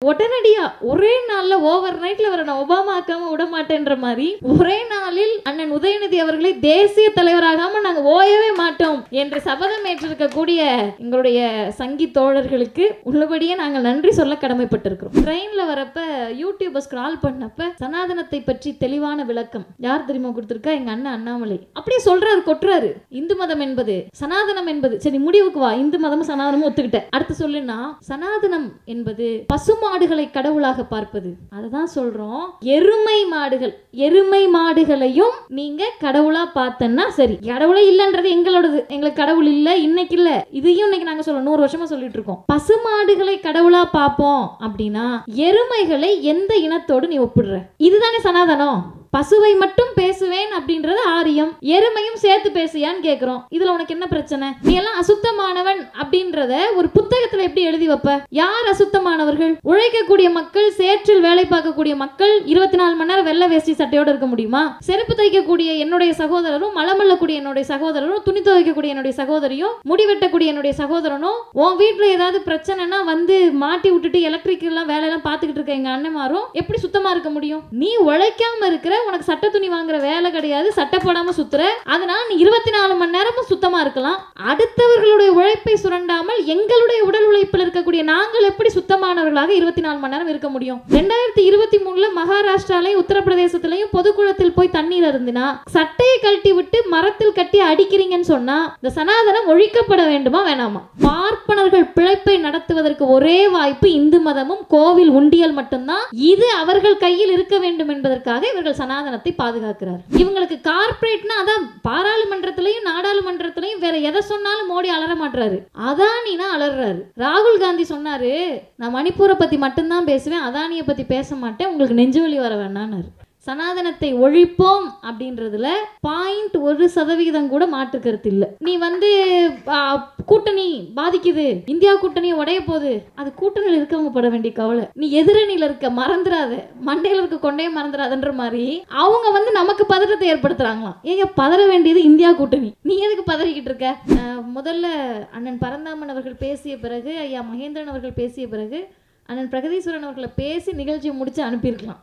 உடனடியா ஒரே நாள்ல ஓவர் நைட்ல வர நான் ஒபாமா ஆக்காம விட மாட்டேன்ற மாதிரி ஒரே நாளில் அண்ணன் உதயநிதி அவர்களை தேசிய தலைவராகாம நாங்க ஓயவே மாட்டோம் என்று சபதம் ஏற்றிருக்கக்கூடிய எங்களுடைய சங்கி தோழர்களுக்கு உள்ளபடியே நாங்கள் நன்றி சொல்ல கடமைப்பட்டிருக்கிறோம் ட்ரெயின்ல வரப்ப யூடியூபை ஸ்க்ரால் பண்ணப்ப சனாதனத்தை பற்றி தெளிவான விளக்கம் யார் தெரியுமா கொடுத்திருக்கா எங்க அண்ணன் அண்ணாமலை அப்படியே சொல்றாரு கொட்டுறாரு இந்து மதம் என்பது சனாதனம் என்பது சரி முடிவுக்கு வா இந்து மதமும் சனாதனமும் ஒத்துக்கிட்டேன் அடுத்து சொல்லுன்னா சனாதனம் என்பது பசுமாடுகளை கடவுளாக பார்ப்பது அதுதான் சொல்றோம் எருமை மாடுகள் எருமை மாடுகளையும் நீங்க கடவுளா பார்த்தன்னா சரி கடவுளே இல்லைன்றது எங்களோடது எங்களுக்கு கடவுள் இல்ல இன்னைக்கு இல்ல இதையும் இன்னைக்கு நாங்க சொல்றோம் நூறு வருஷமா சொல்லிட்டு இருக்கோம் பசுமாடுகளை கடவுளா பார்ப்போம் அப்படின்னா எருமைகளை எந்த இனத்தோடு நீ ஒப்பிடுற இதுதானே சனாதனம் பசுவை மட்டும் பேசுவேன் அப்படின்றது ஆரியம் எருமையும் சேர்த்து பேசியான்னு கேக்குறோம் இதுல உனக்கு என்ன பிரச்சனை நீ எல்லாம் அசுத்தமானவன் அப்படின்றத ஒரு புத்தகத்துல எப்படி எழுதி வைப்ப யார் அசுத்தமானவர்கள் உழைக்கக்கூடிய மக்கள் சேற்றில் வேலை பார்க்கக்கூடிய மக்கள் இருபத்தி நாலு மணி நேரம் வெள்ளை வேஷ்டி சட்டையோட இருக்க முடியுமா செருப்பு தைக்கக்கூடிய என்னுடைய சகோதரரும் மலமல்லக்கூடிய என்னுடைய சகோதரரும் துணி துவைக்கக்கூடிய என்னுடைய சகோதரியும் முடி வெட்டக்கூடிய என்னுடைய சகோதரனும் உன் வீட்டுல ஏதாவது பிரச்சனைனா வந்து மாட்டி விட்டுட்டு எலக்ட்ரிக் எல்லாம் வேலையெல்லாம் பார்த்துக்கிட்டு இருக்க எங்க அண்ணன்மாரும் எப்படி சுத்தமா இருக்க முடியும் நீ உழைக்காம இருக்கிற உனக்கு சட்டை துணி வாங்குற வேலை கிடையாது சட்டை போடாம சுத்துற அதனால நீ இருபத்தி நாலு மணி நேரமும் சுத்தமா இருக்கலாம் அடுத்தவர்களுடைய உழைப்பை சுரண்டாமல் எங்களுடைய உடல் உழைப்பில் இருக்கக்கூடிய நாங்கள் எப்படி சுத்தமானவர்களாக இருபத்தி நாலு மணி நேரம் இருக்க முடியும் ரெண்டாயிரத்தி இருபத்தி மூணுல மகாராஷ்டிராலையும் உத்தரப்பிரதேசத்திலையும் பொதுக்குளத்தில் போய் தண்ணீர் அருந்தினா சட்டையை கழட்டி விட்டு மரத்தில் கட்டி அடிக்கிறீங்கன்னு சொன்னா இந்த சனாதனம் ஒழிக்கப்பட வேண்டுமா வேணாமா பார்ப்பனர்கள் பிழைப்பை நடத்துவதற்கு ஒரே வாய்ப்பு இந்து மதமும் கோவில் உண்டியல் மட்டும்தான் இது அவர்கள் கையில் இருக்க வேண்டும் என்பதற்காக இவர்கள் சனாதனத்தை பாதுகாக்கிறார் இவங்களுக்கு கார்ப்பரேட்னா அதான் பாராளுமன்றத்திலையும் நாடாளுமன்றத்திலையும் வேற எதை சொன்னாலும் மோடி அலற மாட்டாரு அதானினா அலறாரு ராகுல் காந்தி சொன்னாரு நான் மணிப்பூரை பத்தி மட்டும்தான் பேசுவேன் அதானியை பத்தி பேச மாட்டேன் உங்களுக்கு நெஞ்சுவலி வர வேணான்னாரு சனாதனத்தை ஒழிப்போம் அப்படின்றதுல பாயிண்ட் ஒரு சதவிகிதம் கூட மாற்று கருத்து இல்லை நீ வந்து ஆ, கூட்டணி பாதிக்குது இந்தியா கூட்டணி உடைய போகுது அது கூட்டணியில் இருக்கவங்க பட வேண்டிய கவலை நீ எதிரணியில இருக்க மறந்துடாத மண்டையில இருக்க கொண்டே மறந்துடாதன்ற மாதிரி அவங்க வந்து நமக்கு பதற்றத்தை ஏற்படுத்துறாங்களாம் ஏங்க பதற வேண்டியது இந்தியா கூட்டணி நீ எதுக்கு பதறிக்கிட்டு இருக்க ஆ, முதல்ல அண்ணன் பரந்தாமன் அவர்கள் பேசிய பிறகு ஐயா மகேந்திரன் அவர்கள் பேசிய பிறகு அண்ணன் பிரகதீஸ்வரன் அவர்களை பேசி நிகழ்ச்சியை முடிச்சு அனுப்பியிருக்கலாம்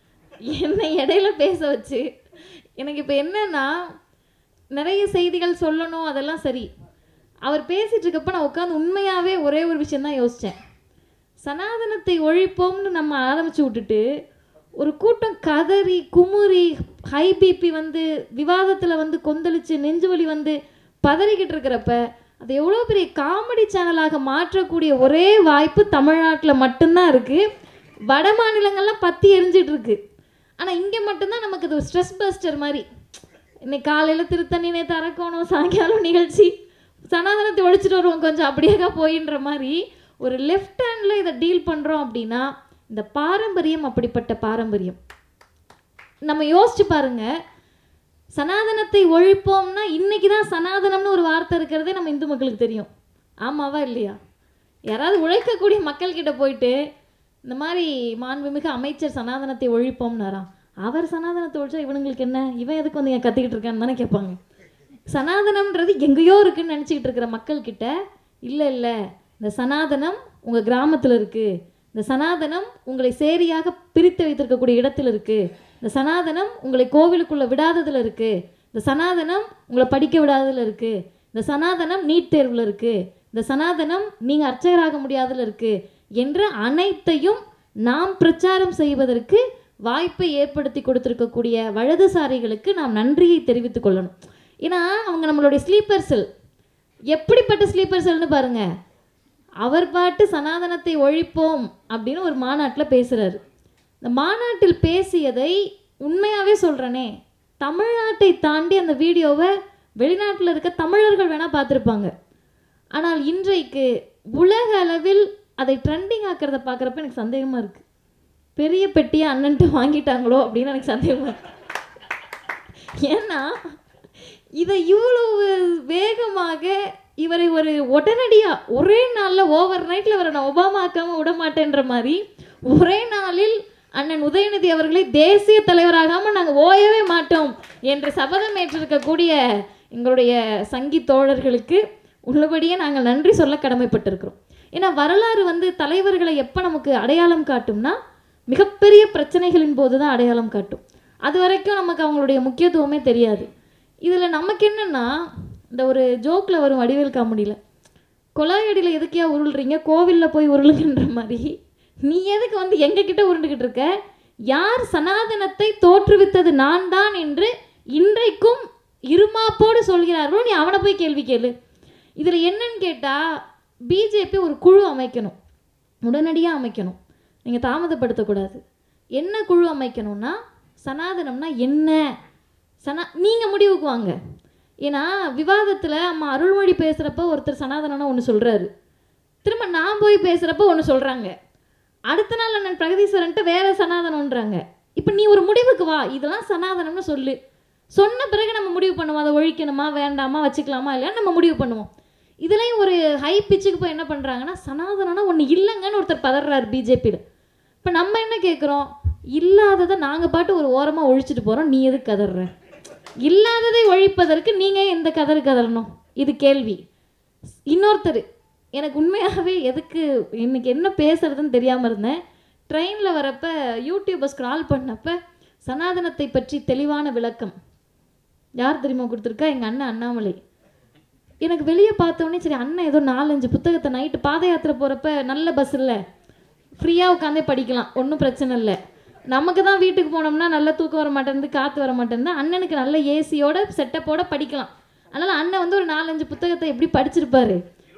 என்னை இடையில பேச வச்சு எனக்கு இப்போ என்னன்னா நிறைய செய்திகள் சொல்லணும் அதெல்லாம் சரி அவர் பேசிட்டு இருக்கப்ப நான் உட்காந்து உண்மையாகவே ஒரே ஒரு விஷயந்தான் யோசித்தேன் சனாதனத்தை ஒழிப்போம்னு நம்ம ஆரம்பிச்சு விட்டுட்டு ஒரு கூட்டம் கதறி குமுறி ஹை பிபி வந்து விவாதத்தில் வந்து கொந்தளிச்சு நெஞ்சு வலி வந்து பதறிக்கிட்டு இருக்கிறப்ப அது எவ்வளோ பெரிய காமெடி சேனலாக மாற்றக்கூடிய ஒரே வாய்ப்பு தமிழ்நாட்டில் மட்டும்தான் இருக்குது வட மாநிலங்கள்லாம் பற்றி எரிஞ்சிட்டு இருக்கு ஆனால் இங்கே மட்டும்தான் நமக்கு இது ஒரு ஸ்ட்ரெஸ் பஸ்டர் மாதிரி இன்னைக்கு காலையில் திருத்தணி நேற்று அரக்கோணம் சாயங்காலம் நிகழ்ச்சி சனாதனத்தை ஒழிச்சிட்டு வருவோம் கொஞ்சம் அப்படியேக்கா போயின்ற மாதிரி ஒரு லெஃப்ட் ஹேண்டில் இதை டீல் பண்ணுறோம் அப்படின்னா இந்த பாரம்பரியம் அப்படிப்பட்ட பாரம்பரியம் நம்ம யோசிச்சு பாருங்க சனாதனத்தை ஒழிப்போம்னா இன்னைக்கு தான் சனாதனம்னு ஒரு வார்த்தை இருக்கிறதே நம்ம இந்து மக்களுக்கு தெரியும் ஆமாவா இல்லையா யாராவது உழைக்கக்கூடிய மக்கள்கிட்ட போயிட்டு இந்த மாதிரி மாண்புமிகு அமைச்சர் சனாதனத்தை ஒழிப்போம்னாராம் அவர் சனாதனத்தை ஒழிச்சா இவனுங்களுக்கு என்ன இவன் எதுக்கு வந்து என் கத்திக்கிட்டு இருக்கான்னு தானே கேட்பாங்க சனாதனம்ன்றது எங்கேயோ இருக்குன்னு நினச்சிக்கிட்டு இருக்கிற மக்கள்கிட்ட இல்லை இல்லை இந்த சனாதனம் உங்கள் கிராமத்தில் இருக்குது இந்த சனாதனம் உங்களை சேரியாக பிரித்து வைத்திருக்கக்கூடிய இடத்துல இருக்குது இந்த சனாதனம் உங்களை கோவிலுக்குள்ளே விடாததில் இருக்குது இந்த சனாதனம் உங்களை படிக்க விடாததில் இருக்குது இந்த சனாதனம் நீட் தேர்வில் இருக்குது இந்த சனாதனம் நீங்கள் அர்ச்சகராக முடியாததில் இருக்குது என்ற அனைத்தையும் நாம் பிரச்சாரம் செய்வதற்கு வாய்ப்பை ஏற்படுத்தி கொடுத்திருக்கக்கூடிய வலதுசாரிகளுக்கு நாம் நன்றியை தெரிவித்துக் கொள்ளணும் ஏன்னா அவங்க நம்மளுடைய ஸ்லீப்பர் செல் எப்படிப்பட்ட ஸ்லீப்பர் செல்னு பாருங்க அவர் பாட்டு சனாதனத்தை ஒழிப்போம் அப்படின்னு ஒரு மாநாட்டில் பேசுகிறாரு இந்த மாநாட்டில் பேசியதை உண்மையாகவே சொல்கிறேனே தமிழ்நாட்டை தாண்டி அந்த வீடியோவை வெளிநாட்டில் இருக்க தமிழர்கள் வேணால் பார்த்துருப்பாங்க ஆனால் இன்றைக்கு உலக அளவில் அதை ட்ரெண்டிங் ஆக்கிறத பார்க்குறப்ப எனக்கு சந்தேகமாக இருக்குது பெரிய பெட்டியை அண்ணன்ட்டு வாங்கிட்டாங்களோ அப்படின்னு எனக்கு சந்தேகமாக இருக்கு ஏன்னா இதை இவ்வளவு வேகமாக இவரை ஒரு உடனடியாக ஒரே நாளில் ஓவர் நைட்டில் வர நான் ஒபாமா ஆக்காம விட மாட்டேன்ற மாதிரி ஒரே நாளில் அண்ணன் உதயநிதி அவர்களை தேசிய தலைவராகாமல் நாங்கள் ஓயவே மாட்டோம் என்று சபதம் ஏற்றிருக்கக்கூடிய எங்களுடைய சங்கி தோழர்களுக்கு உள்ளபடியே நாங்கள் நன்றி சொல்ல கடமைப்பட்டிருக்கிறோம் ஏன்னா வரலாறு வந்து தலைவர்களை எப்போ நமக்கு அடையாளம் காட்டும்னா மிகப்பெரிய பிரச்சனைகளின் போது தான் அடையாளம் காட்டும் அது வரைக்கும் நமக்கு அவங்களுடைய முக்கியத்துவமே தெரியாது இதில் நமக்கு என்னென்னா இந்த ஒரு ஜோக்கில் வரும் வடிவேல் காமெடியில் கொலாயடியில் எதுக்கியா உருள்றீங்க கோவிலில் போய் உருளுங்கன்ற மாதிரி நீ எதுக்கு வந்து எங்ககிட்ட உருண்டுகிட்டு இருக்க யார் சனாதனத்தை தோற்றுவித்தது நான் தான் என்று இன்றைக்கும் இருமாப்போடு சொல்கிறார்களோ நீ அவனை போய் கேள்வி கேளு இதில் என்னன்னு கேட்டால் பிஜேபி ஒரு குழு அமைக்கணும் உடனடியாக அமைக்கணும் நீங்கள் தாமதப்படுத்தக்கூடாது என்ன குழு அமைக்கணும்னா சனாதனம்னா என்ன சனா நீங்கள் முடிவுக்கு வாங்க ஏன்னா விவாதத்தில் அம்மா அருள்மொழி பேசுகிறப்ப ஒருத்தர் சனாதனம்னா ஒன்று சொல்கிறாரு திரும்ப நான் போய் பேசுகிறப்ப ஒன்று சொல்கிறாங்க அடுத்த நாள் அண்ணன் பிரகதீஸ்வரன்ட்டு வேற சனாதனம்ன்றாங்க இப்போ நீ ஒரு முடிவுக்கு வா இதெல்லாம் சனாதனம்னு சொல்லு சொன்ன பிறகு நம்ம முடிவு பண்ணுவோம் அதை ஒழிக்கணுமா வேண்டாமா வச்சுக்கலாமா இல்லையா நம்ம முடிவு பண்ணுவோம் இதுலேயும் ஒரு ஹை பிச்சுக்கு போய் என்ன பண்ணுறாங்கன்னா சனாதனம்னா ஒன்று இல்லைங்கன்னு ஒருத்தர் பதறாரு பிஜேபியில் இப்போ நம்ம என்ன கேட்குறோம் இல்லாததை நாங்கள் பாட்டு ஒரு ஓரமாக ஒழிச்சிட்டு போகிறோம் நீ எதுக்கு கதற இல்லாததை ஒழிப்பதற்கு நீங்கள் எந்த கதறு கதறணும் இது கேள்வி இன்னொருத்தர் எனக்கு உண்மையாகவே எதுக்கு இன்னைக்கு என்ன பேசுறதுன்னு தெரியாமல் இருந்தேன் ட்ரெயினில் வரப்ப யூடியூப்பை ஸ்க்ரால் பண்ணப்ப சனாதனத்தை பற்றி தெளிவான விளக்கம் யார் தெரியுமா கொடுத்துருக்கா எங்கள் அண்ணன் அண்ணாமலை எனக்கு வெளியே பார்த்தோன்னே சரி அண்ணன் ஏதோ நாலஞ்சு புத்தகத்தை நைட்டு பாத யாத்திரை போகிறப்ப நல்ல பஸ் இல்லை ஃப்ரீயாக உட்காந்தே படிக்கலாம் ஒன்றும் பிரச்சனை இல்லை நமக்கு தான் வீட்டுக்கு போனோம்னா நல்லா தூக்கம் வர மாட்டேங்குது காற்று வர மாட்டேங்குது அண்ணனுக்கு நல்ல ஏசியோட செட்டப்போட படிக்கலாம் அதனால் அண்ணன் வந்து ஒரு நாலஞ்சு புத்தகத்தை எப்படி படிச்சிருப்பாரு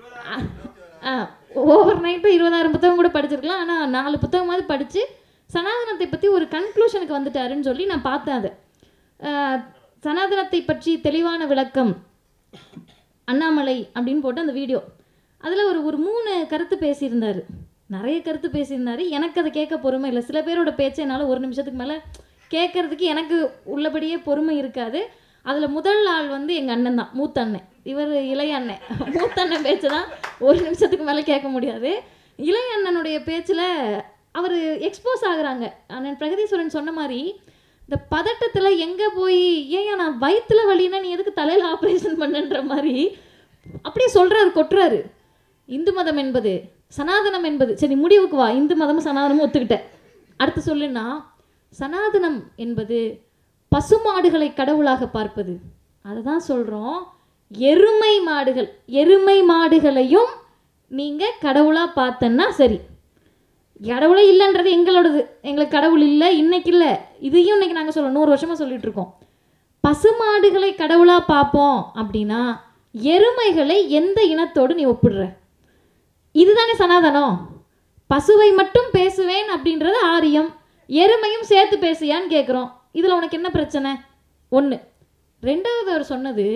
ஓவர் நைட்டு இருபதாயிரம் புத்தகம் கூட படிச்சிருக்கலாம் ஆனால் நாலு புத்தகமாவது படித்து சனாதனத்தை பற்றி ஒரு கன்க்ளூஷனுக்கு வந்துட்டாருன்னு சொல்லி நான் பார்த்தேன் அதை அஹ், சனாதனத்தை பற்றி தெளிவான விளக்கம் அண்ணாமலை அப்படின்னு போட்டு அந்த வீடியோ அதில் ஒரு ஒரு மூணு கருத்து பேசியிருந்தார் நிறைய கருத்து பேசியிருந்தாரு எனக்கு அதை கேட்க பொறுமை இல்லை சில பேரோட பேச்சை என்னால் ஒரு நிமிஷத்துக்கு மேலே கேட்கறதுக்கு எனக்கு உள்ளபடியே பொறுமை இருக்காது அதில் முதல் ஆள் வந்து எங்கள் அண்ணன் தான் மூத்த அண்ணன் இவர் இளைய அண்ணன் மூத்த அண்ணன் பேச்சு தான் ஒரு நிமிஷத்துக்கு மேலே கேட்க முடியாது இளைய அண்ணனுடைய பேச்சில் அவர் எக்ஸ்போஸ் ஆகுறாங்க அண்ணன் பிரகதீஸ்வரன் சொன்ன மாதிரி இந்த பதட்டத்தில் எங்கே போய் ஏன் நான் வயிற்றுல வலின்னா நீ எதுக்கு தலையில் ஆப்ரேஷன் பண்ணுன்ற மாதிரி அப்படியே சொல்கிறாரு கொட்டுறாரு இந்து மதம் என்பது சனாதனம் என்பது சரி முடிவுக்கு வா இந்து மதமும் சனாதனமும் ஒத்துக்கிட்டேன் அடுத்து சொல்லுன்னா சனாதனம் என்பது பசுமாடுகளை கடவுளாக பார்ப்பது அதை தான் சொல்கிறோம் எருமை மாடுகள் எருமை மாடுகளையும் நீங்கள் கடவுளாக பார்த்தன்னா சரி கடவுளே இல்லைன்றது எங்களோடது எங்களுக்கு கடவுள் இல்லை இன்னைக்கு இல்லை இதையும் இன்னைக்கு நாங்கள் சொல்ல நூறு வருஷமாக சொல்லிட்டு இருக்கோம் பசுமாடுகளை கடவுளாக பார்ப்போம் அப்படின்னா எருமைகளை எந்த இனத்தோடு நீ ஒப்பிடுற இதுதானே சனாதனம் பசுவை மட்டும் பேசுவேன் அப்படின்றது ஆரியம் எருமையும் சேர்த்து பேசுயான்னு கேட்குறோம் இதில் உனக்கு என்ன பிரச்சனை ஒன்று ரெண்டாவது அவர் சொன்னது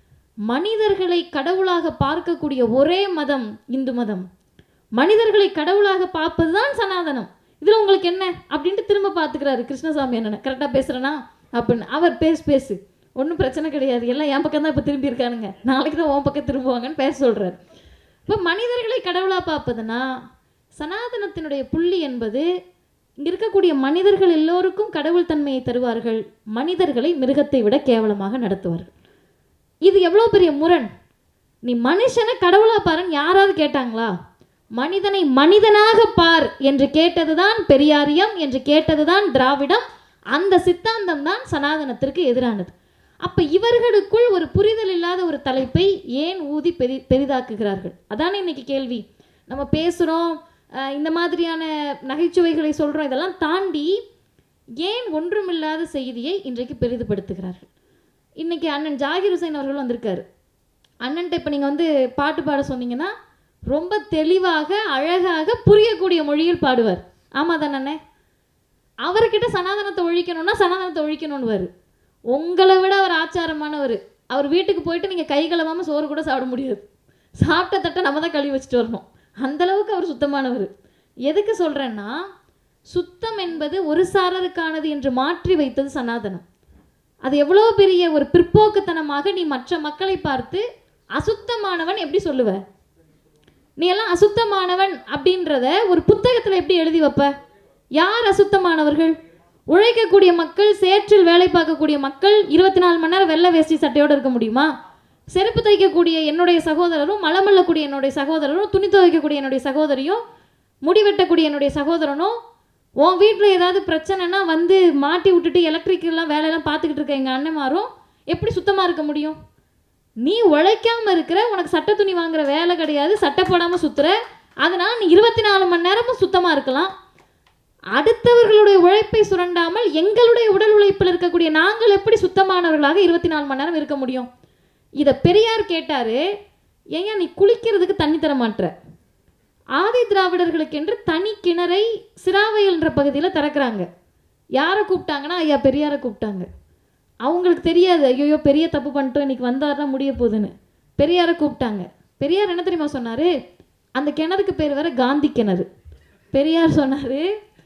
மனிதர்களை கடவுளாக பார்க்கக்கூடிய ஒரே மதம் இந்து மதம் மனிதர்களை கடவுளாக பார்ப்பது தான் சனாதனம் இதில் உங்களுக்கு என்ன அப்படின்ட்டு திரும்ப பார்த்துக்கிறாரு கிருஷ்ணசாமி அண்ணனை கரெக்டாக பேசுகிறேனா அப்படின்னு அவர் பேசு பேசு ஒன்றும் பிரச்சனை கிடையாது எல்லாம் என் பக்கம் தான் இப்போ திரும்பி இருக்கானுங்க நாளைக்கு தான் உன் பக்கம் திரும்புவாங்கன்னு பேச சொல்கிறார் இப்போ மனிதர்களை கடவுளாக பார்ப்பதுனா சனாதனத்தினுடைய புள்ளி என்பது இங்க இருக்கக்கூடிய மனிதர்கள் எல்லோருக்கும் கடவுள் தன்மையை தருவார்கள் மனிதர்களை மிருகத்தை விட கேவலமாக நடத்துவார்கள் இது எவ்வளோ பெரிய முரண் நீ மனுஷனை கடவுளா பாருன்னு யாராவது கேட்டாங்களா மனிதனை மனிதனாக பார் என்று கேட்டதுதான் பெரியாரியம் என்று கேட்டதுதான் திராவிடம் அந்த சித்தாந்தம் தான் சனாதனத்திற்கு எதிரானது அப்ப இவர்களுக்குள் ஒரு புரிதல் இல்லாத ஒரு தலைப்பை ஏன் ஊதி பெரி பெரிதாக்குகிறார்கள் அதானே இன்னைக்கு கேள்வி நம்ம பேசுகிறோம் இந்த மாதிரியான நகைச்சுவைகளை சொல்கிறோம் இதெல்லாம் தாண்டி ஏன் ஒன்றுமில்லாத செய்தியை இன்றைக்கு பெரிதுபடுத்துகிறார்கள் இன்னைக்கு அண்ணன் ஜாகிர் ஹுசைன் அவர்கள் வந்திருக்காரு அண்ணன்ட்ட இப்போ நீங்கள் வந்து பாட்டு பாட சொன்னீங்கன்னா ரொம்ப தெளிவாக அழகாக புரியக்கூடிய மொழியில் பாடுவார் ஆமாம் தானே அவர்கிட்ட சனாதனத்தை ஒழிக்கணும்னா சனாதனத்தை ஒழிக்கணும்னு உங்களை விட அவர் ஆச்சாரமானவர் அவர் வீட்டுக்கு போயிட்டு நீங்கள் கை கழுவாமல் சோறு கூட சாப்பிட முடியாது சாப்பிட்ட தட்டை நம்ம தான் கழுவி வச்சுட்டு வரணும் அந்த அளவுக்கு அவர் சுத்தமானவர் எதுக்கு சொல்கிறேன்னா சுத்தம் என்பது ஒரு சாரருக்கானது என்று மாற்றி வைத்தது சனாதனம் அது எவ்வளோ பெரிய ஒரு பிற்போக்குத்தனமாக நீ மற்ற மக்களை பார்த்து அசுத்தமானவன் எப்படி சொல்லுவ நீ எல்லாம் அசுத்தமானவன் அப்படின்றத ஒரு புத்தகத்தில் எப்படி எழுதி வைப்ப யார் அசுத்தமானவர்கள் உழைக்கக்கூடிய மக்கள் சேற்றில் வேலை பார்க்கக்கூடிய மக்கள் இருபத்தி நாலு மணி நேரம் வெள்ளை வேஷ்டி சட்டையோடு இருக்க முடியுமா செருப்பு தைக்கக்கூடிய என்னுடைய சகோதரரும் மலமல்லக்கூடிய என்னுடைய சகோதரரும் துணி துவைக்கக்கூடிய என்னுடைய சகோதரியும் முடி வெட்டக்கூடிய என்னுடைய சகோதரனும் உன் வீட்டில் ஏதாவது பிரச்சனைனா வந்து மாட்டி விட்டுட்டு எலக்ட்ரிக்கெல்லாம் வேலையெல்லாம் பார்த்துக்கிட்டு இருக்க எங்கள் அண்ணன்மாரும் எப்படி சுத்தமாக இருக்க முடியும் நீ உழைக்காம இருக்கிற உனக்கு சட்டை துணி வாங்குற வேலை கிடையாது சட்டை போடாமல் சுத்துற அதனால நீ இருபத்தி நாலு மணி நேரமும் சுத்தமாக இருக்கலாம் அடுத்தவர்களுடைய உழைப்பை சுரண்டாமல் எங்களுடைய உடல் உழைப்பில் இருக்கக்கூடிய நாங்கள் எப்படி சுத்தமானவர்களாக இருபத்தி நாலு மணி நேரம் இருக்க முடியும் இதை பெரியார் கேட்டாரு ஏங்க நீ குளிக்கிறதுக்கு தண்ணி தர மாட்ற ஆதி திராவிடர்களுக்கென்று தனி கிணறை சிராவையல்ன்ற பகுதியில் திறக்கிறாங்க யாரை கூப்பிட்டாங்கன்னா ஐயா பெரியாரை கூப்பிட்டாங்க அவங்களுக்கு தெரியாது ஐயோ பெரிய தப்பு பண்ணிட்டோம் இன்னைக்கு வந்தாருன்னா முடிய போகுதுன்னு பெரியாரை கூப்பிட்டாங்க பெரியார் என்ன தெரியுமா சொன்னார் அந்த கிணறுக்கு பேர் வேற காந்தி கிணறு பெரியார் சொன்னார்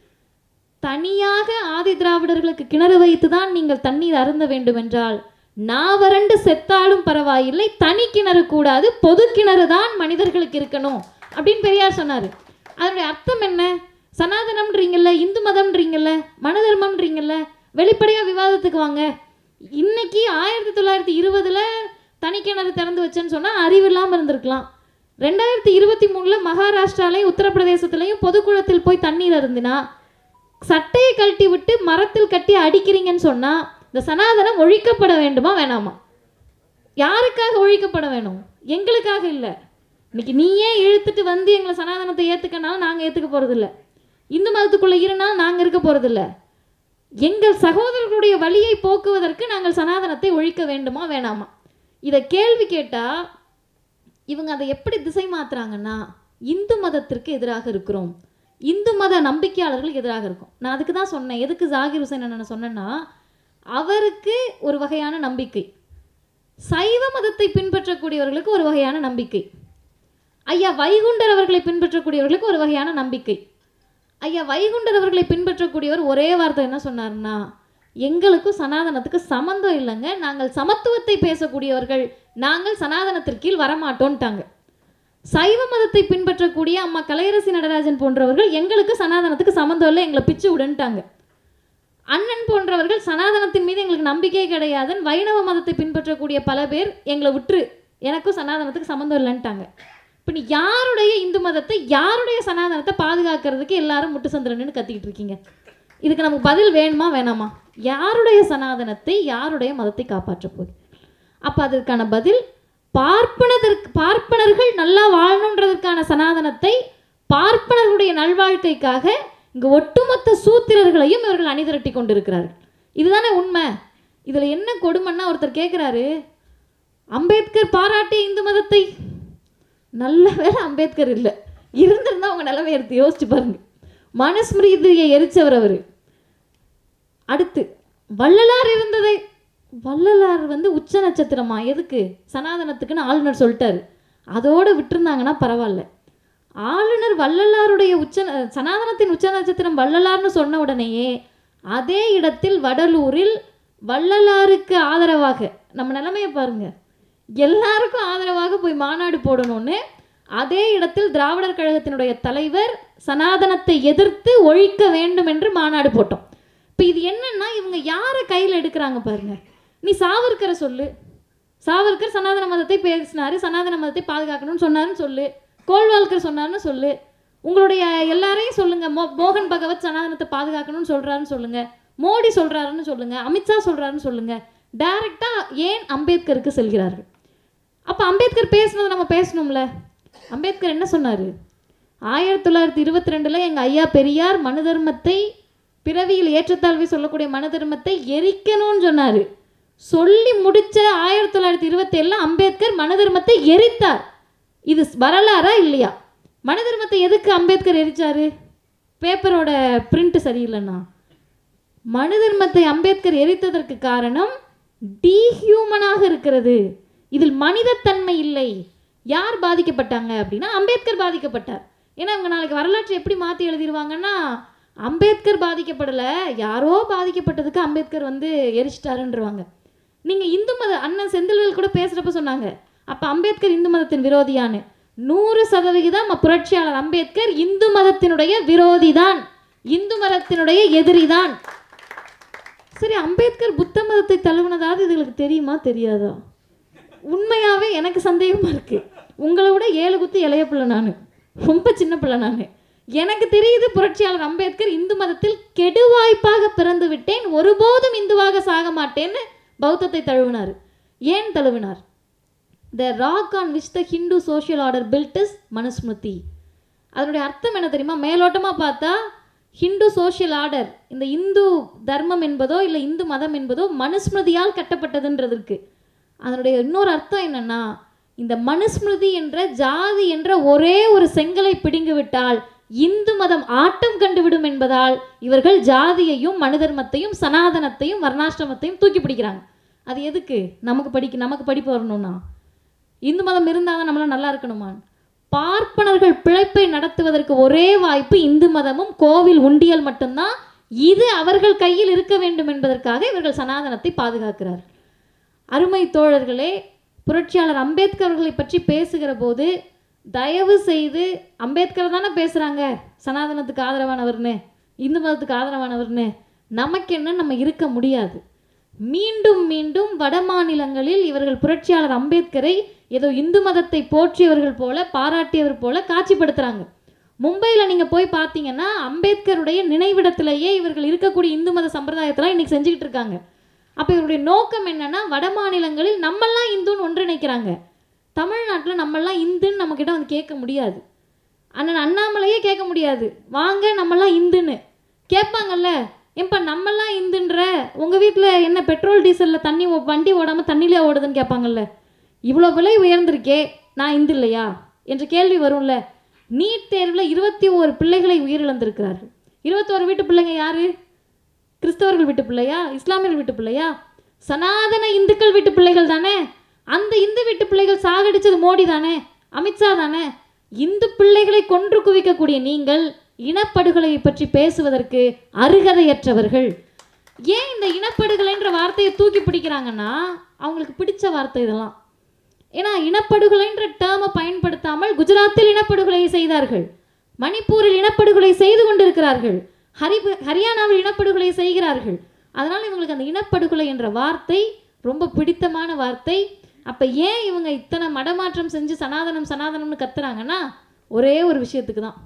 தனியாக ஆதி திராவிடர்களுக்கு கிணறு வைத்து தான் நீங்கள் தண்ணீர் அருந்த வேண்டும் என்றால் நான் வறண்டு செத்தாலும் பரவாயில்லை தனி கிணறு கூடாது பொது கிணறு தான் மனிதர்களுக்கு இருக்கணும் அப்படின்னு பெரியார் சொன்னார் அதனுடைய அர்த்தம் என்ன சனாதனம்ன்றீங்கல்ல இந்து மதம்ன்றீங்கல்ல மன தர்மம்ன்றீங்கல்ல வெளிப்படையாக விவாதத்துக்கு வாங்க இன்னைக்கு ஆயிரத்தி தொள்ளாயிரத்தி இருபதுல தனி கிணறு திறந்து வச்சேன்னு சொன்னால் அறிவு இல்லாமல் இருந்திருக்கலாம் ரெண்டாயிரத்தி இருபத்தி மூணில் மகாராஷ்டிராலையும் உத்தரப்பிரதேசத்துலையும் பொதுக்குளத்தில் போய் தண்ணீர் அருந்தினா சட்டையை கழட்டி விட்டு மரத்தில் கட்டி அடிக்கிறீங்கன்னு சொன்னால் இந்த சனாதனம் ஒழிக்கப்பட வேண்டுமா வேணாமா யாருக்காக ஒழிக்கப்பட வேணும் எங்களுக்காக இல்லை இன்னைக்கு நீயே இழுத்துட்டு வந்து எங்களை சனாதனத்தை ஏற்றுக்கனாலும் நாங்கள் ஏற்றுக்க போகிறதில்ல இந்து மதத்துக்குள்ளே இருந்தால் நாங்கள் இருக்க போகிறதில்ல எங்கள் சகோதரர்களுடைய வழியை போக்குவதற்கு நாங்கள் சனாதனத்தை ஒழிக்க வேண்டுமா வேணாமா இதை கேள்வி கேட்டால் இவங்க அதை எப்படி திசை மாத்துறாங்கன்னா இந்து மதத்திற்கு எதிராக இருக்கிறோம் இந்து மத நம்பிக்கையாளர்களுக்கு எதிராக இருக்கும் நான் அதுக்கு தான் சொன்னேன் எதுக்கு ஜாகிர் ஹுசைன் என்ன சொன்னேன்னா அவருக்கு ஒரு வகையான நம்பிக்கை சைவ மதத்தை பின்பற்றக்கூடியவர்களுக்கு ஒரு வகையான நம்பிக்கை ஐயா வைகுண்டர் அவர்களை பின்பற்றக்கூடியவர்களுக்கு ஒரு வகையான நம்பிக்கை ஐயா வைகுண்டர் அவர்களை பின்பற்றக்கூடியவர் ஒரே வார்த்தை என்ன சொன்னார்னா எங்களுக்கும் சனாதனத்துக்கு சம்மந்தம் இல்லைங்க நாங்கள் சமத்துவத்தை பேசக்கூடியவர்கள் நாங்கள் சனாதனத்திற்கீழ் வரமாட்டோன்ட்டாங்க சைவ மதத்தை பின்பற்றக்கூடிய அம்மா கலையரசி நடராஜன் போன்றவர்கள் எங்களுக்கு சனாதனத்துக்கு சம்மந்தம் இல்லை எங்களை பிச்சு விடுன்ட்டாங்க அண்ணன் போன்றவர்கள் சனாதனத்தின் மீது எங்களுக்கு நம்பிக்கையே கிடையாதுன்னு வைணவ மதத்தை பின்பற்றக்கூடிய பல பேர் எங்களை விட்டுரு எனக்கும் சனாதனத்துக்கு சம்மந்தம் இல்லைன்ட்டாங்க இப்போ நீ யாருடைய இந்து மதத்தை யாருடைய சனாதனத்தை பாதுகாக்கிறதுக்கு எல்லாரும் முட்டு சந்திரன்னு கத்திக்கிட்டு இருக்கீங்க இதுக்கு நமக்கு பதில் வேணுமா வேணாமா யாருடைய சனாதனத்தை யாருடைய மதத்தை காப்பாற்ற போகுது அப்போ அதற்கான பதில் பார்ப்பனதற்கு பார்ப்பனர்கள் நல்லா வாழணுன்றதற்கான சனாதனத்தை பார்ப்பனர்களுடைய நல்வாழ்க்கைக்காக இங்கு ஒட்டுமொத்த சூத்திரர்களையும் இவர்கள் அணிதிரட்டி கொண்டிருக்கிறார்கள் இதுதானே உண்மை இதில் என்ன கொடுமைன்னா ஒருத்தர் கேட்குறாரு அம்பேத்கர் பாராட்டிய இந்து மதத்தை நல்ல வேளை அம்பேத்கர் இல்லை இருந்திருந்தா அவங்க நிலைமை எடுத்து யோசிச்சு பாருங்க மனுஸ்மிருதியை எரிச்சவர் அவர் அடுத்து வள்ளலார் இருந்ததை வள்ளலார் வந்து உச்ச நட்சத்திரமா எதுக்கு சனாதனத்துக்குன்னு ஆளுநர் சொல்லிட்டாரு அதோடு விட்டுருந்தாங்கன்னா பரவாயில்ல ஆளுநர் வள்ளலாருடைய உச்ச ந- சனாதனத்தின் உச்ச நட்சத்திரம் வள்ளலார்னு சொன்ன உடனேயே அதே இடத்தில் வடலூரில் வள்ளலாருக்கு ஆதரவாக நம்ம நிலைமையை பாருங்க எல்லாருக்கும் ஆதரவாக போய் மாநாடு போடணும்னு அதே இடத்தில் திராவிடர் கழகத்தினுடைய தலைவர் சனாதனத்தை எதிர்த்து ஒழிக்க வேண்டும் என்று மாநாடு போட்டோம் இப்போ இது என்னன்னா இவங்க யாரை கையில் எடுக்கிறாங்க பாருங்க நீ சாவர்கரை சொல்லு சாவர்கர் சனாதன மதத்தை பேசினாரு சனாதன மதத்தை பாதுகாக்கணும்னு சொன்னாருன்னு சொல்லு கோல்வால்கர் சொன்னாருன்னு சொல்லு உங்களுடைய எல்லாரையும் சொல்லுங்க மோ மோகன் பகவத் சனாதனத்தை பாதுகாக்கணும்னு சொல்றாருன்னு சொல்லுங்க மோடி சொல்றாருன்னு சொல்லுங்க அமித்ஷா சொல்றாருன்னு சொல்லுங்க டைரக்டா ஏன் அம்பேத்கருக்கு செல்கிறார்கள் அப்போ அம்பேத்கர் பேசுனதை நம்ம பேசணும்ல அம்பேத்கர் என்ன சொன்னார் ஆயிரத்தி தொள்ளாயிரத்தி இருபத்தி ரெண்டில் எங்கள் ஐயா பெரியார் மனு தர்மத்தை பிறவியில் ஏற்றத்தாழ்வை சொல்லக்கூடிய மனு தர்மத்தை எரிக்கணும்னு சொன்னார் சொல்லி முடிச்ச ஆயிரத்தி தொள்ளாயிரத்தி இருபத்தேழில் அம்பேத்கர் மனு தர்மத்தை எரித்தார் இது வரலாறா இல்லையா மனு தர்மத்தை எதுக்கு அம்பேத்கர் எரிச்சாரு பேப்பரோட பிரிண்ட் சரியில்லைண்ணா மனு தர்மத்தை அம்பேத்கர் எரித்ததற்கு காரணம் டீஹியூமனாக இருக்கிறது இதில் மனிதத்தன்மை இல்லை யார் பாதிக்கப்பட்டாங்க அப்படின்னா அம்பேத்கர் பாதிக்கப்பட்டார் ஏன்னா இவங்க நாளைக்கு வரலாற்றை எப்படி மாற்றி எழுதிருவாங்கன்னா அம்பேத்கர் பாதிக்கப்படலை யாரோ பாதிக்கப்பட்டதுக்கு அம்பேத்கர் வந்து எரிச்சிட்டாருன்றவாங்க நீங்கள் இந்து மத அண்ணன் செந்தில்வேல் கூட பேசுகிறப்ப சொன்னாங்க அப்போ அம்பேத்கர் இந்து மதத்தின் விரோதியான்னு நூறு சதவிகிதம் புரட்சியாளர் அம்பேத்கர் இந்து மதத்தினுடைய விரோதி தான் இந்து மதத்தினுடைய எதிரி தான் சரி அம்பேத்கர் புத்த மதத்தை தழுவினதாவது இதுகளுக்கு தெரியுமா தெரியாதா உண்மையாகவே எனக்கு சந்தேகமாக இருக்குது உங்களை விட ஏழு குத்து இளைய பிள்ளை நான் ரொம்ப சின்ன பிள்ளை நான் எனக்கு தெரியுது புரட்சியாளர் அம்பேத்கர் இந்து மதத்தில் கெடுவாய்ப்பாக பிறந்து விட்டேன் ஒருபோதும் இந்துவாக சாக மாட்டேன்னு பௌத்தத்தை தழுவினார் ஏன் தழுவினார் the rock on which the Hindu social order built is Manusmriti அதனுடைய அர்த்தம் என்ன தெரியுமா மேலோட்டமாக பார்த்தா ஹிந்து சோஷியல் ஆர்டர் இந்த இந்து தர்மம் என்பதோ இல்லை இந்து மதம் என்பதோ மனுஸ்மிருதியால் கட்டப்பட்டதுன்றது இருக்கு அதனுடைய இன்னொரு அர்த்தம் என்னன்னா இந்த மனுஸ்மிருதி என்ற ஜாதி என்ற ஒரே ஒரு செங்கலை பிடுங்கி விட்டால் இந்து மதம் ஆட்டம் கண்டுவிடும் என்பதால் இவர்கள் ஜாதியையும் மனு தர்மத்தையும் சனாதனத்தையும் வர்ணாசிரமத்தையும் தூக்கி பிடிக்கிறாங்க அது எதுக்கு நமக்கு படிக்க நமக்கு படிப்பு வரணும்னா இந்து மதம் இருந்தால் தான் நம்மளாம் நல்லா இருக்கணுமா பார்ப்பனர்கள் பிழைப்பை நடத்துவதற்கு ஒரே வாய்ப்பு இந்து மதமும் கோவில் உண்டியல் மட்டும்தான் இது அவர்கள் கையில் இருக்க வேண்டும் என்பதற்காக இவர்கள் சனாதனத்தை பாதுகாக்கிறார்கள் அருமை தோழர்களே புரட்சியாளர் அம்பேத்கர் அவர்களை பற்றி பேசுகிற போது தயவு செய்து அம்பேத்கர் தானே பேசுகிறாங்க சனாதனத்துக்கு ஆதரவானவர்னு இந்து மதத்துக்கு ஆதரவானவர்னு நமக்கு என்ன நம்ம இருக்க முடியாது மீண்டும் மீண்டும் வட மாநிலங்களில் இவர்கள் புரட்சியாளர் அம்பேத்கரை ஏதோ இந்து மதத்தை போற்றியவர்கள் போல பாராட்டியவர் போல காட்சிப்படுத்துறாங்க மும்பையில் நீங்கள் போய் பார்த்தீங்கன்னா அம்பேத்கருடைய நினைவிடத்திலேயே இவர்கள் இருக்கக்கூடிய இந்து மத சம்பிரதாயத்தெல்லாம் இன்னைக்கு செஞ்சுக்கிட்டு இருக்காங்க அப்போ இவருடைய நோக்கம் என்னன்னா வட மாநிலங்களில் நம்மெல்லாம் இந்துன்னு ஒன்றிணைக்கிறாங்க தமிழ்நாட்டில் நம்மெல்லாம் இந்துன்னு நம்மக்கிட்ட வந்து கேட்க முடியாது அண்ணன் அண்ணாமலையே கேட்க முடியாது வாங்க நம்மெல்லாம் இந்துன்னு கேட்பாங்கல்ல ஏன்பா நம்மெல்லாம் இந்துன்ற உங்கள் வீட்டில் என்ன பெட்ரோல் டீசலில் தண்ணி ஓ- வண்டி ஓடாமல் தண்ணியிலே ஓடுதுன்னு கேட்பாங்கல்ல இவ்வளோ விலை உயர்ந்திருக்கே நான் இந்து இல்லையா என்ற கேள்வி வரும்ல நீட் தேர்வில் இருபத்தி ஓரு பிள்ளைகளை உயிரிழந்திருக்கிறார்கள் இருபத்தோரு வீட்டு பிள்ளைங்க யாரு கிறிஸ்தவர்கள் வீட்டு பிள்ளையா இஸ்லாமியர்கள் வீட்டு பிள்ளையா சனாதன இந்துக்கள் வீட்டு பிள்ளைகள் தானே அந்த இந்து வீட்டு பிள்ளைகள் சாகடிச்சது மோடி தானே அமித்ஷா தானே இந்து பிள்ளைகளை கொன்று குவிக்கக்கூடிய நீங்கள் இனப்படுகொலையை பற்றி பேசுவதற்கு அருகதையற்றவர்கள் ஏன் இந்த இனப்படுகொலைன்ற வார்த்தையை தூக்கி பிடிக்கிறாங்கன்னா அவங்களுக்கு பிடிச்ச வார்த்தை இதெல்லாம் ஏன்னா இனப்படுகொலைன்ற டேர்மை பயன்படுத்தாமல் குஜராத்தில் இனப்படுகொலையை செய்தார்கள் மணிப்பூரில் இனப்படுகொலை செய்து கொண்டிருக்கிறார்கள் ஹரி ஹரியானாவில் இனப்படுகொலை செய்கிறார்கள் அதனால் இவங்களுக்கு அந்த இனப்படுகொலை என்ற வார்த்தை ரொம்ப பிடித்தமான வார்த்தை அப்போ ஏன் இவங்க இத்தனை மடமாற்றம் செஞ்சு சனாதனம் சனாதனம்னு கத்துறாங்கன்னா ஒரே ஒரு விஷயத்துக்கு தான்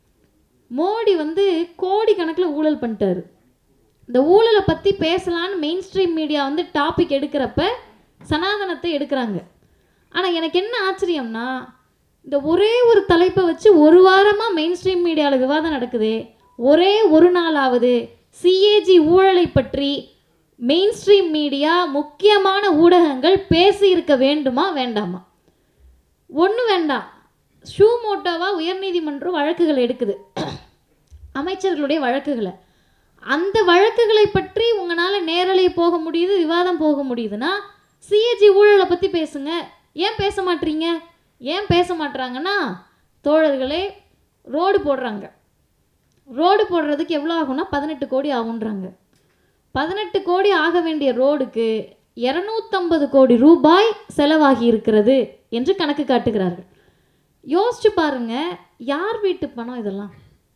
மோடி வந்து கோடி கணக்கில் ஊழல் பண்ணிட்டாரு இந்த ஊழலை பற்றி பேசலான்னு மெயின் ஸ்ட்ரீம் மீடியா வந்து டாபிக் எடுக்கிறப்ப சனாதனத்தை எடுக்கிறாங்க ஆனால் எனக்கு என்ன ஆச்சரியம்னா இந்த ஒரே ஒரு தலைப்பை வச்சு ஒரு வாரமாக மெயின் ஸ்ட்ரீம் மீடியாவில் விவாதம் நடக்குது ஒரே ஒரு நாளாவது சிஏஜி ஊழலை பற்றி மெயின் ஸ்ட்ரீம் மீடியா முக்கியமான ஊடகங்கள் பேசி இருக்க வேண்டுமா வேண்டாமா ஒன்று வேண்டாம் ஷூ மோட்டோவா உயர்நீதிமன்றம் வழக்குகள் எடுக்குது அமைச்சர்களுடைய வழக்குகளை அந்த வழக்குகளை பற்றி உங்களால் நேரலை போக முடியுது விவாதம் போக முடியுதுன்னா சிஏஜி ஊழலை பற்றி பேசுங்க ஏன் பேச மாட்டீங்க ஏன் பேச மாட்றாங்கன்னா தோழர்களே ரோடு போடுறாங்க ரோடு போடுறதுக்கு எவ்வளோ ஆகும்னா பதினெட்டு கோடி ஆகுன்றாங்க பதினெட்டு கோடி ஆக வேண்டிய ரோடுக்கு இரநூத்தம்பது கோடி ரூபாய் செலவாகி இருக்கிறது என்று கணக்கு காட்டுகிறார்கள் யோசிச்சு பாருங்க யார் வீட்டு பணம் இதெல்லாம்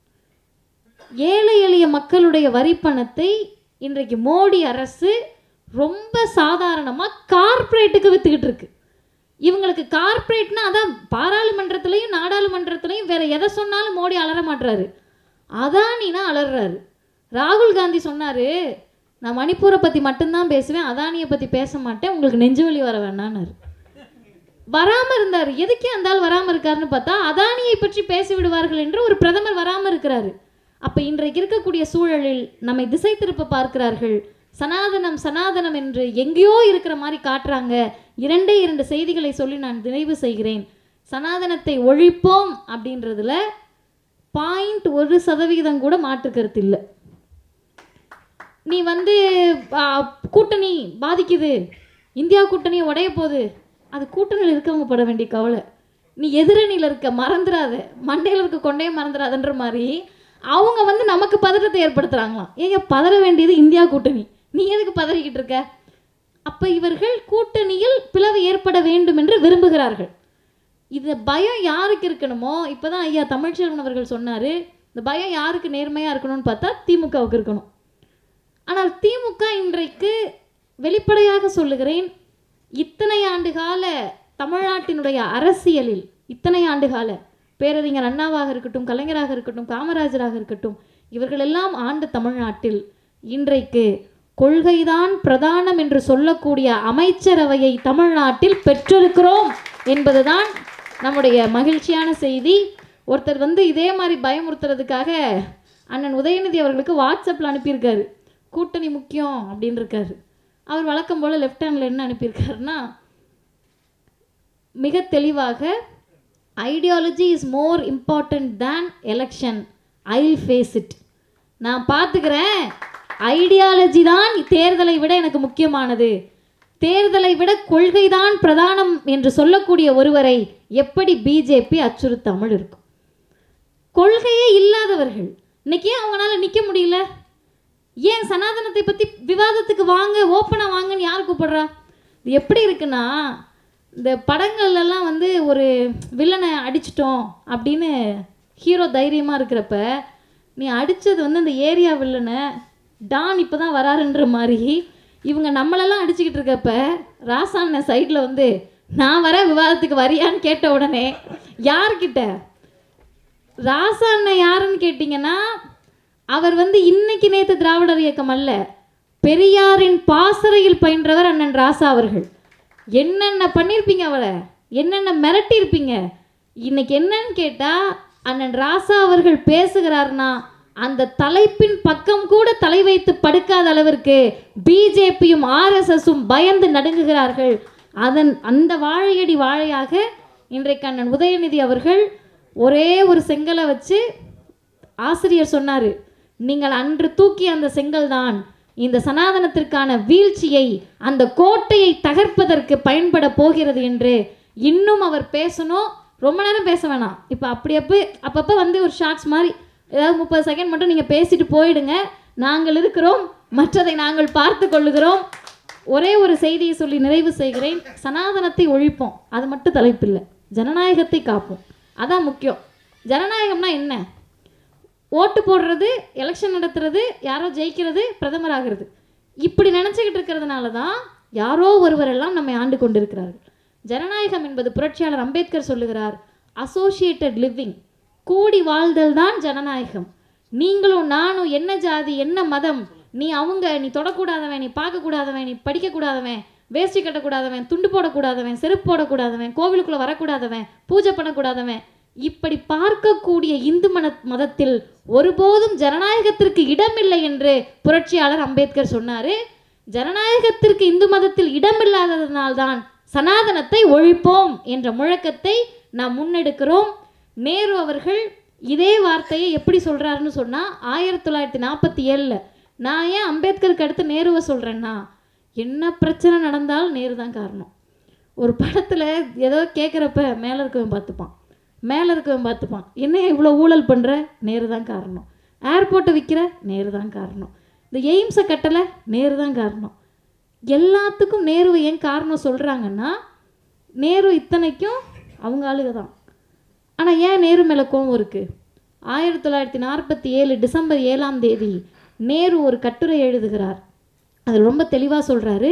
ஏழை எளிய மக்களுடைய வரிப்பணத்தை இன்றைக்கு மோடி அரசு ரொம்ப சாதாரணமாக கார்ப்பரேட்டுக்கு வித்துக்கிட்டு இருக்கு இவங்களுக்கு கார்ப்பரேட்னா அதான் பாராளுமன்றத்துலேயும் நாடாளுமன்றத்துலேயும் வேற எதை சொன்னாலும் மோடி அலற மாட்டுறாரு அதானினா அலறாரு ராகுல் காந்தி சொன்னாரு நான் மணிப்பூரை பற்றி மட்டும்தான் பேசுவேன் அதானியை பற்றி பேச மாட்டேன் உங்களுக்கு நெஞ்சு வலி வர வேணான்னாரு வராமல் இருந்தார் எதுக்கே அந்த ஆள் வராமல் இருக்காருன்னு பார்த்தா அதானியை பற்றி பேசி விடுவார்கள் என்று ஒரு பிரதமர் வராமல் இருக்கிறாரு அப்போ இன்றைக்கு இருக்கக்கூடிய சூழலில் நம்மை திசை திருப்ப பார்க்கிறார்கள் சனாதனம் சனாதனம் என்று எங்கேயோ இருக்கிற மாதிரி காட்டுறாங்க இரண்டே இரண்டு செய்திகளை சொல்லி நான் நிறைவு செய்கிறேன் சனாதனத்தை ஒழிப்போம் அப்படின்றதுல பாயிண்ட் ஒரு சதவிகிதம் கூட மாற்று கருத்து இல்லை நீ வந்து ஆ, கூட்டணி பாதிக்குது இந்தியா கூட்டணி உடைய போகுது அது கூட்டணியில் இருக்கவங்க பட வேண்டிய கவலை நீ எதிரணியில் இருக்க மறந்துடாத மண்டையில் இருக்க கொண்டே மறந்துடாதன்ற மாதிரி அவங்க வந்து நமக்கு பதற்றத்தை ஏற்படுத்துகிறாங்களாம் ஏங்க பதற வேண்டியது இந்தியா கூட்டணி நீ எதுக்கு பதறிக்கிட்டு இருக்க அப்போ இவர்கள் கூட்டணியில் பிளவு ஏற்பட வேண்டும் என்று விரும்புகிறார்கள் இது பயம் யாருக்கு இருக்கணுமோ இப்போதான் ஐயா தமிழ்ச்செல்வன் அவர்கள் சொன்னார் இந்த பயம் யாருக்கு நேர்மையாக இருக்கணும்னு பார்த்தா திமுகவுக்கு இருக்கணும் ஆனால் திமுக இன்றைக்கு வெளிப்படையாக சொல்லுகிறேன் இத்தனை ஆண்டு கால தமிழ்நாட்டினுடைய அரசியலில் இத்தனை ஆண்டு கால பேரறிஞர் அண்ணாவாக இருக்கட்டும் கலைஞராக இருக்கட்டும் காமராஜராக இருக்கட்டும் இவர்களெல்லாம் ஆண்ட தமிழ்நாட்டில் இன்றைக்கு கொள்கைதான் பிரதானம் என்று சொல்லக்கூடிய அமைச்சரவையை தமிழ்நாட்டில் பெற்றிருக்கிறோம் என்பதுதான் நம்முடைய மகிழ்ச்சியான செய்தி ஒருத்தர் வந்து இதே மாதிரி பயமுறுத்துறதுக்காக அண்ணன் உதயநிதி அவர்களுக்கு வாட்ஸ்அப்பில் அனுப்பியிருக்காரு கூட்டணி முக்கியம் அப்படின்னு இருக்காரு அவர் வழக்கம் போல் லெஃப்ட் ஹேண்டில் என்ன அனுப்பியிருக்காருன்னா மிக தெளிவாக ideology is more important than election I face it நான் பார்த்துக்கிறேன் ஐடியாலஜி தான் தேர்தலை விட எனக்கு முக்கியமானது தேர்தலை விட கொள்கைதான் பிரதானம் என்று சொல்லக்கூடிய ஒருவரை எப்படி பிஜேபி அச்சுறுத்தாமல் இருக்கும் கொள்கையே இல்லாதவர்கள் இன்னைக்கு ஏன் அவங்களால நிற்க முடியல ஏன் சனாதனத்தை பற்றி விவாதத்துக்கு வாங்க ஓப்பனாக வாங்கன்னு யார் கூப்பிடுறா இது எப்படி இருக்குன்னா இந்த படங்கள்லாம் வந்து ஒரு வில்லனை அடிச்சிட்டோம் அப்படின்னு ஹீரோ தைரியமாக இருக்கிறப்ப நீ அடித்தது வந்து அந்த ஏரியா வில்லனை டான் இப்போ தான் வராருன்ற மாதிரி இவங்க நம்மளெல்லாம் அடிச்சுக்கிட்டு இருக்கப்ப ராசான சைடில் வந்து நான் வர விவாதத்துக்கு வரியான்னு கேட்ட உடனே யார்கிட்ட ராசா அண்ணன் யாருன்னு கேட்டிங்கன்னா அவர் வந்து இன்னைக்கு நேற்று திராவிடர் இயக்கம் அல்ல பெரியாரின் பாசறையில் பயின்றவர் அண்ணன் ராசா அவர்கள் என்னென்ன பண்ணியிருப்பீங்க அவரை என்னென்ன மிரட்டியிருப்பீங்க இன்னைக்கு என்னன்னு கேட்டால் அண்ணன் ராசா அவர்கள் பேசுகிறார்னா அந்த தலைப்பின் பக்கம் கூட தலை வைத்து படுக்காத அளவிற்கு பிஜேபியும் ஆர்எஸ்எஸும் பயந்து நடுங்குகிறார்கள் அதன் அந்த வாழையடி வாழையாக இன்றைக்கு அண்ணன் உதயநிதி அவர்கள் ஒரே ஒரு செங்கலை வச்சு ஆசிரியர் சொன்னார் நீங்கள் அன்று தூக்கிய அந்த செங்கல் தான் இந்த சனாதனத்திற்கான வீழ்ச்சியை அந்த கோட்டையை தகர்ப்பதற்கு பயன்பட போகிறது என்று இன்னும் அவர் பேசணும் ரொம்ப நேரம் பேச வேணாம் இப்போ அப்படி அப்போ அப்பப்போ வந்து ஒரு ஷார்ட்ஸ் மாதிரி ஏதாவது முப்பது செகண்ட் மட்டும் நீங்கள் பேசிட்டு போயிடுங்க நாங்கள் இருக்கிறோம் மற்றதை நாங்கள் பார்த்து கொள்ளுகிறோம் ஒரே ஒரு செய்தியை சொல்லி நிறைவு செய்கிறேன் சனாதனத்தை ஒழிப்போம் அது மட்டும் தலைப்பில்லை ஜனநாயகத்தை காப்போம் அதான் முக்கியம் ஜனநாயகம்னா என்ன ஓட்டு போடுறது எலெக்ஷன் நடத்துறது யாரோ ஜெயிக்கிறது பிரதமர் ஆகிறது இப்படி நினச்சிக்கிட்டு இருக்கிறதுனால தான் யாரோ ஒருவரெல்லாம் நம்மை ஆண்டு கொண்டிருக்கிறார்கள் ஜனநாயகம் என்பது புரட்சியாளர் அம்பேத்கர் சொல்லுகிறார் அசோசியேட்டட் லிவிங் கூடி வாழ்தல் தான் ஜனநாயகம் நீங்களும் நானும் என்ன ஜாதி என்ன மதம் நீ அவங்க நீ தொடக்கூடாதவன் நீ பார்க்கக்கூடாதவன் நீ படிக்கக்கூடாதவன் வேஷ்டி கட்டக்கூடாதவன் துண்டு போடக்கூடாதவன் செருப்பு போடக்கூடாதவன் கோவிலுக்குள்ளே வரக்கூடாதவன் பூஜை பண்ணக்கூடாதவன் இப்படி பார்க்கக்கூடிய இந்து மன மதத்தில் ஒருபோதும் ஜனநாயகத்திற்கு இடமில்லை என்று புரட்சியாளர் அம்பேத்கர் சொன்னார் ஜனநாயகத்திற்கு இந்து மதத்தில் இடமில்லாததனால்தான் சனாதனத்தை ஒழிப்போம் என்ற முழக்கத்தை நாம் முன்னெடுக்கிறோம் நேரு அவர்கள் இதே வார்த்தையை எப்படி சொல்கிறாருன்னு சொன்னால் ஆயிரத்தி தொள்ளாயிரத்தி நாற்பத்தி ஏழில் நான் ஏன் அம்பேத்கருக்கு அடுத்து நேருவை சொல்கிறேன்னா என்ன பிரச்சனை நடந்தாலும் நேரு தான் காரணம் ஒரு படத்தில் ஏதோ கேட்குறப்ப மேலே இருக்கவன் பார்த்துப்பான் மேலே இருக்கவன் பார்த்துப்பான் என்ன இவ்வளோ ஊழல் பண்ணுற நேரு தான் காரணம் ஏர்போர்ட்டை விற்கிற நேரு தான் காரணம் இந்த எய்ம்ஸை கட்டலை நேரு தான் காரணம் எல்லாத்துக்கும் நேருவை ஏன் காரணம் சொல்கிறாங்கன்னா நேரு இத்தனைக்கும் அவங்க ஆளுக தான் ஆனால் ஏன் நேரு மேலே கோவம் இருக்குது ஆயிரத்தி தொள்ளாயிரத்தி நாற்பத்தி ஏழு டிசம்பர் ஏழாம் தேதி நேரு ஒரு கட்டுரை எழுதுகிறார் அதில் ரொம்ப தெளிவாக சொல்கிறாரு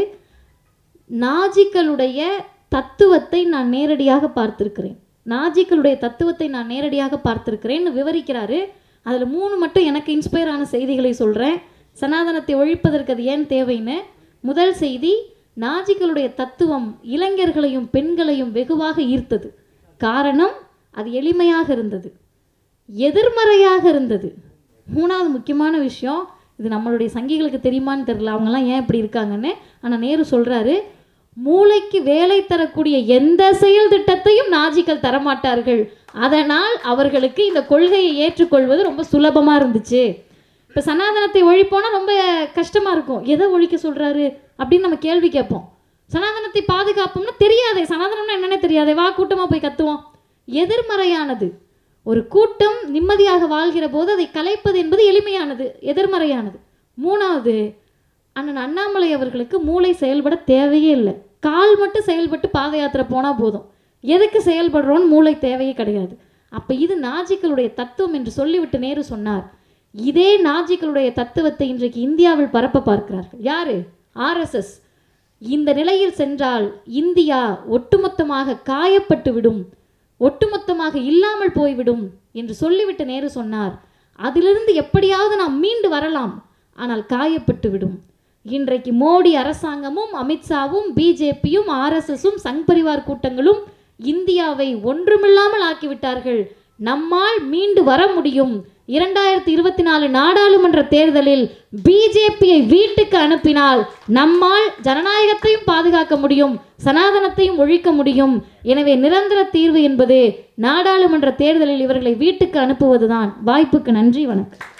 நாஜிக்களுடைய தத்துவத்தை நான் நேரடியாக பார்த்திருக்கிறேன் நாஜிக்களுடைய தத்துவத்தை நான் நேரடியாக பார்த்திருக்கிறேன்னு விவரிக்கிறாரு அதில் மூணு மட்டும் எனக்கு இன்ஸ்பயர் ஆன செய்திகளை சொல்கிறேன் சனாதனத்தை ஒழிப்பதற்கு அது ஏன் தேவைன்னு முதல் செய்தி நாஜிக்களுடைய தத்துவம் இளைஞர்களையும் பெண்களையும் வெகுவாக ஈர்த்தது காரணம் அது எளிமையாக இருந்தது எதிர்மறையாக இருந்தது மூணாவது முக்கியமான விஷயம் இது நம்மளுடைய சங்கிகளுக்கு தெரியுமான்னு தெரியல அவங்கெல்லாம் ஏன் இப்படி இருக்காங்கன்னு ஆனால் நேரு சொல்கிறாரு மூளைக்கு வேலை தரக்கூடிய எந்த செயல் திட்டத்தையும் நாஜிக்கள் தரமாட்டார்கள் அதனால் அவர்களுக்கு இந்த கொள்கையை ஏற்றுக்கொள்வது ரொம்ப சுலபமாக இருந்துச்சு இப்போ சனாதனத்தை ஒழிப்போனா ரொம்ப கஷ்டமாக இருக்கும் எதை ஒழிக்க சொல்கிறாரு அப்படின்னு நம்ம கேள்வி கேட்போம் சனாதனத்தை பாதுகாப்போம்னா தெரியாதே சனாதனம்னா என்னன்னே தெரியாதே வா கூட்டமாக போய் கத்துவோம் எதிர்மறையானது ஒரு கூட்டம் நிம்மதியாக வாழ்கிற போது அதை கலைப்பது என்பது எளிமையானது எதிர்மறையானது மூணாவது அண்ணன் அண்ணாமலை அவர்களுக்கு மூளை செயல்பட தேவையே இல்லை கால் மட்டும் செயல்பட்டு பாத யாத்திரை போனால் போதும் எதுக்கு செயல்படுறோன்னு மூளை தேவையே கிடையாது அப்போ இது நாஜிக்களுடைய தத்துவம் என்று சொல்லிவிட்டு நேரு சொன்னார் இதே நாஜிக்களுடைய தத்துவத்தை இன்றைக்கு இந்தியாவில் பரப்ப பார்க்கிறார்கள் யாரு ஆர்எஸ்எஸ் இந்த நிலையில் சென்றால் இந்தியா ஒட்டுமொத்தமாக காயப்பட்டு விடும் ஒட்டுமொத்தமாக இல்லாமல் போய்விடும் என்று சொல்லிவிட்டு நேரு சொன்னார் அதிலிருந்து எப்படியாவது நாம் மீண்டு வரலாம் ஆனால் காயப்பட்டு விடும் இன்றைக்கு மோடி அரசாங்கமும் அமித்ஷாவும் பிஜேபியும் ஆர்எஸ்எஸும் சங் பரிவார் கூட்டங்களும் இந்தியாவை ஒன்றுமில்லாமல் ஆக்கிவிட்டார்கள் நம்மால் மீண்டு வர முடியும் இரண்டாயிரத்தி இருபத்தி நாலு நாடாளுமன்ற தேர்தலில் பிஜேபியை வீட்டுக்கு அனுப்பினால் நம்மால் ஜனநாயகத்தையும் பாதுகாக்க முடியும் சனாதனத்தையும் ஒழிக்க முடியும் எனவே நிரந்தர தீர்வு என்பது நாடாளுமன்ற தேர்தலில் இவர்களை வீட்டுக்கு அனுப்புவதுதான் வாய்ப்புக்கு நன்றி வணக்கம்